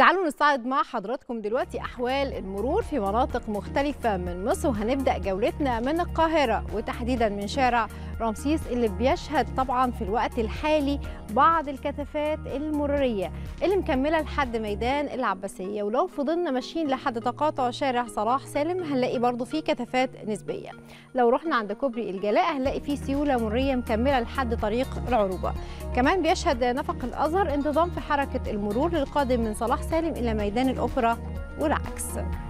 تعالوا نستعرض مع حضراتكم دلوقتي أحوال المرور في مناطق مختلفة من مصر وهنبدأ جولتنا من القاهرة وتحديدا من شارع رمسيس اللي بيشهد طبعا في الوقت الحالي بعض الكثافات المرورية اللي مكملة لحد ميدان العباسية ولو فضلنا ماشيين لحد تقاطع شارع صلاح سالم هنلاقي برضو فيه كثافات نسبية لو رحنا عند كوبري الجلاء هنلاقي فيه سيولة مرورية مكملة لحد طريق العروبة كمان بيشهد نفق الأزهر انتظام في حركة المرور للقادم من صلاح سالم إلى ميدان الأوبرا والعكس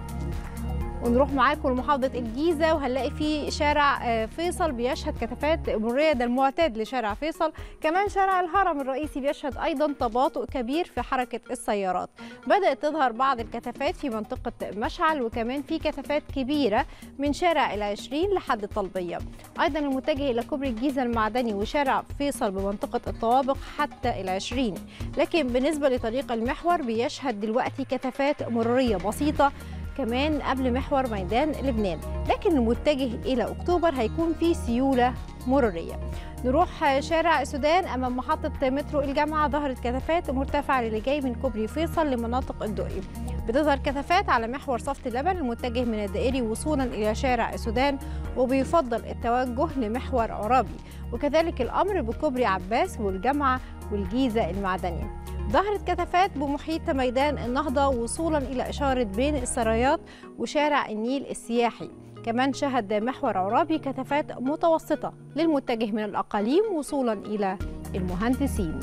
ونروح معاكم لمحافظة الجيزة وهنلاقي في شارع فيصل بيشهد كثافات مرورية ده المعتاد لشارع فيصل كمان شارع الهرم الرئيسي بيشهد أيضا تباطؤ كبير في حركة السيارات بدأت تظهر بعض الكثافات في منطقة مشعل وكمان في كثافات كبيرة من شارع العشرين لحد الطلبية أيضا المتجه إلى كوبري الجيزة المعدني وشارع فيصل بمنطقة الطوابق حتى العشرين لكن بالنسبة لطريق المحور بيشهد دلوقتي كثافات مرورية بسيطة كمان قبل محور ميدان لبنان لكن المتجه إلى أكتوبر هيكون في سيولة مرورية نروح شارع السودان أمام محطة مترو الجامعة ظهرت كثافات مرتفعة للي جاي من كوبري فيصل لمناطق الدقي بتظهر كثافات على محور صفت اللبن المتجه من الدائري وصولا إلى شارع السودان وبيفضل التوجه لمحور عرابي وكذلك الأمر بكوبري عباس والجامعة والجيزة المعدني ظهرت كثافات بمحيط ميدان النهضة وصولا إلى إشارة بين السرايات وشارع النيل السياحي كمان شهد محور عرابي كثافات متوسطة للمتجه من الأقاليم وصولا إلى المهندسين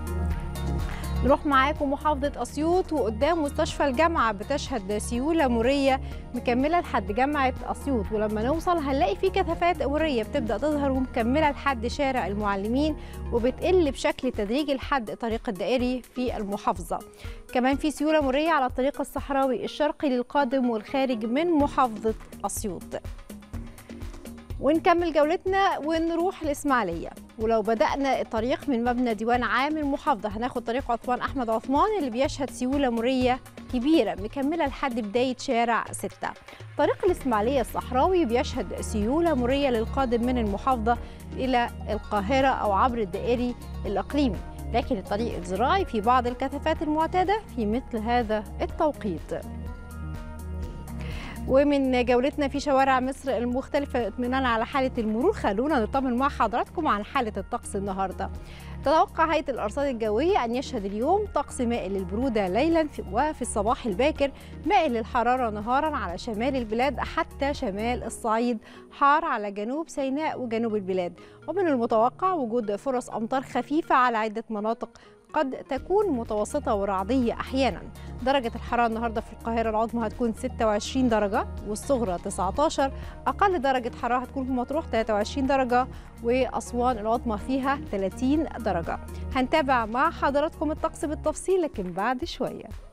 نروح معاكم محافظة أسيوط وقدام مستشفى الجامعة بتشهد سيولة مرية مكملة لحد جامعة أسيوط ولما نوصل هنلاقي في كثافات مرية بتبدأ تظهر ومكملة لحد شارع المعلمين وبتقل بشكل تدريجي لحد طريق الدائري في المحافظة كمان في سيولة مرية على الطريق الصحراوي الشرقي للقادم والخارج من محافظة أسيوط ونكمل جولتنا ونروح الإسماعيلية ولو بدأنا الطريق من مبنى ديوان عام المحافظة هناخد طريق عثمان أحمد عثمان اللي بيشهد سيولة مرية كبيرة مكملة لحد بداية شارع 6 طريق الإسماعيلية الصحراوي بيشهد سيولة مرية للقادم من المحافظة إلى القاهرة أو عبر الدائري الإقليمي لكن الطريق الزراعي في بعض الكثافات المعتادة في مثل هذا التوقيت ومن جولتنا في شوارع مصر المختلفة اطمئنان على حالة المرور خلونا نطمن مع حضراتكم عن حالة الطقس النهاردة تتوقع هيئة الأرصاد الجوية أن يشهد اليوم طقس مائل للبرودة ليلا وفي الصباح الباكر مائل للحرارة نهارا على شمال البلاد حتى شمال الصعيد حار على جنوب سيناء وجنوب البلاد ومن المتوقع وجود فرص أمطار خفيفة على عدة مناطق قد تكون متوسطة ورعدية أحيانا درجة الحرارة النهاردة في القاهرة العظمى هتكون 26 درجة والصغرى 19 أقل درجة حرارة هتكون في مطروح 23 درجة وأسوان العظمى فيها 30 درجة هنتابع مع حضراتكم الطقس بالتفصيل لكن بعد شوية